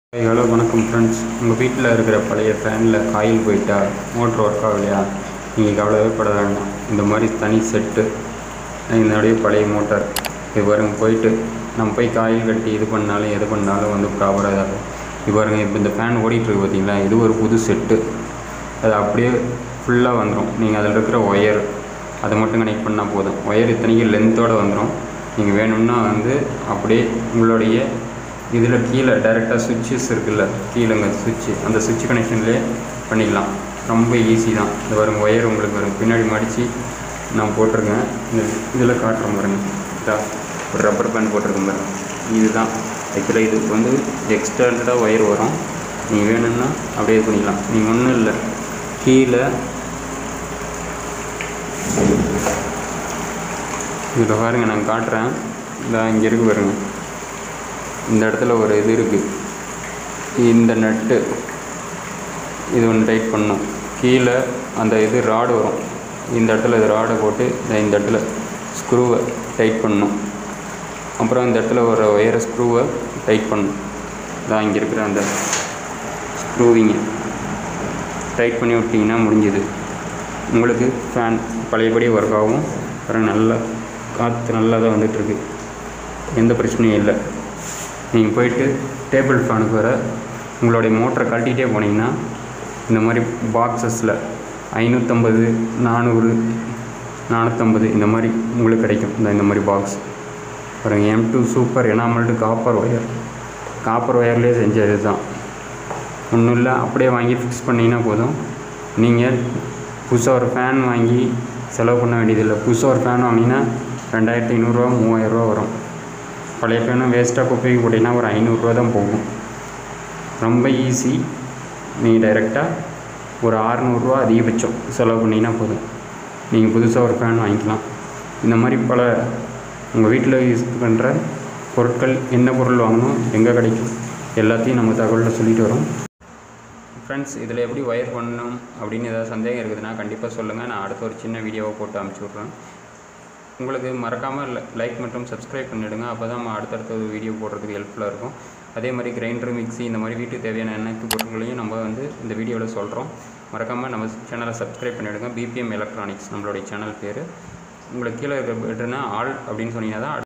hi hello வணக்கம் friends உங்கள் வீட்டில் இருக்கிற பழைய ஃபேனில் காயில் போயிட்டா மோட்ரு ஒர்க் ஆகலையா நீங்கள் கவலையே பட வேண்டாம் இந்த மாதிரி தனி செட்டு இதனுடைய பழைய மோட்டார் இது பாருங்க போயிட்டு நம்ம போய் காயில் கட்டி இது பண்ணாலும் எது பண்ணாலும் வந்து ப்ராப்பராக இதாகும் இது பாருங்க இப்போ இந்த ஃபேன் ஓடிட்டுருக்கு பார்த்தீங்களா இது ஒரு புது செட்டு அது அப்படியே ஃபுல்லாக வந்துடும் நீங்கள் அதில் இருக்கிற ஒயர் அதை மட்டும் கனெக்ட் பண்ணால் போதும் ஒயர் இத்தனைக்கும் லென்த்தோடு வந்துடும் நீங்கள் வேணும்னா வந்து அப்படியே உங்களுடைய இதில் கீழே டைரெக்டாக சுவிட்சஸ் இருக்குல்ல கீழேங்க சுவிட்சு அந்த சுவிட்ச் கனெக்ஷன்லேயே பண்ணிக்கலாம் ரொம்ப ஈஸி தான் இந்த வரும் ஒயர் உங்களுக்கு வரும் பின்னாடி மடித்து நான் போட்டிருக்கேன் இந்த இதில் காட்டுறேன் பாருங்க இதா ஒரு ரப்பர் பேண்ட் போட்டிருக்கேன் பாருங்க இதுதான் ஆக்சுவலாக இதுக்கு வந்து எக்ஸ்டர்னடாக ஒயர் வரும் நீங்கள் வேணும்னா அப்படியே இது பண்ணிக்கலாம் நீங்கள் ஒன்றும் இல்லை கீழே இதில் பாருங்க நான் காட்டுறேன் இந்த இங்கே இருக்கு பாருங்க இந்த இடத்துல ஒரு இது இருக்குது இந்த நட்டு இது ஒன்று டைட் பண்ணும் கீழே அந்த இது ராடு வரும் இந்த இடத்துல இது ராடை போட்டு இந்த இந்த இடத்துல ஸ்க்ரூவை டைட் பண்ணணும் அப்புறம் இந்த இடத்துல ஒரு ஒயரை ஸ்க்ரூவை டைட் பண்ணணும் இதான் இங்கே இருக்கிற அந்த ஸ்க்ரூவிங்க டைட் பண்ணி விட்டிங்கன்னா முடிஞ்சுது உங்களுக்கு ஃபேன் பழையபடி ஒர்க் ஆகும் அப்புறம் நல்லா காற்று நல்லா தான் வந்துட்டுருக்கு எந்த பிரச்சனையும் இல்லை நீங்கள் போயிட்டு டேபிள் ஃபேனுக்கு வர உங்களுடைய மோட்டரை கழட்டிகிட்டே போனீங்கன்னா இந்த மாதிரி பாக்ஸஸில் ஐநூற்றம்பது நானூறு நானூற்றம்பது இந்த மாதிரி உங்களுக்கு கிடைக்கும் இந்த இந்த மாதிரி பாக்ஸ் பாருங்க M two super enamelled copper wire copper ஒயர்லேயே செஞ்சது தான் ஒன்றும் இல்லை அப்படியே வாங்கி ஃபிக்ஸ் பண்ணிங்கன்னா போதும் நீங்கள் புதுசாக ஒரு ஃபேன் வாங்கி செலவு பண்ண வேண்டியதில்லை புதுசாக ஒரு ஃபேன் வாங்கினீங்கன்னா ரெண்டாயிரத்தி ஐநூறுரூவா மூவாயிரரூவா வரும் பழைய ஃபேனும் வேஸ்ட்டாக குப்பைக்கு போட்டிங்கன்னா ஒரு ஐநூறுரூவா தான் போகும் ரொம்ப ஈஸி நீங்கள் டைரெக்டாக ஒரு அறநூறுரூவா அதிகபட்சம் செலவு பண்ணிங்கன்னா போதும் நீங்கள் புதுசாக ஒரு ஃபேன் வாங்கிக்கலாம் இந்த மாதிரி பல உங்கள் வீட்டில் யூஸ் பண்ணுற பொருட்கள் என்ன பொருள் வாங்கணும் எங்கே கிடைக்கும் எல்லாத்தையும் நம்ம தகவலில் சொல்லிட்டு வரோம் ஃப்ரெண்ட்ஸ் இதில் எப்படி ஒயர் பண்ணணும் அப்படின்னு ஏதாவது சந்தேகம் இருக்குதுன்னா கண்டிப்பாக சொல்லுங்கள் நான் அடுத்த ஒரு சின்ன வீடியோவை போட்டு அனுப்பிச்சி விட்றேன் உங்களுக்கு மறக்காமல் லைக் மற்றும் சப்ஸ்கிரைப் பண்ணிவிடுங்க அப்போ தான் நம்ம அடுத்தடுத்த வீடியோ போடுறதுக்கு ஹெல்ப்ஃபுல்லாக இருக்கும் அதே மாதிரி கிரைண்டர் மிக்ஸி இந்த மாதிரி வீட்டுக்கு தேவையான அனைத்து பொருட்களையும் நம்ம வந்து இந்த வீடியோவில் சொல்கிறோம் மறக்காமல் நம்ம சேனலை சப்ஸ்கிரைப் பண்ணிவிடுங்க பிபிஎம் எலக்ட்ரானிக்ஸ் நம்மளுடைய சேனல் பேர் உங்களுக்கு கீழே இருக்க பட்டனை ஆல் அப்படின்னு சொன்னீங்கன்னா தான்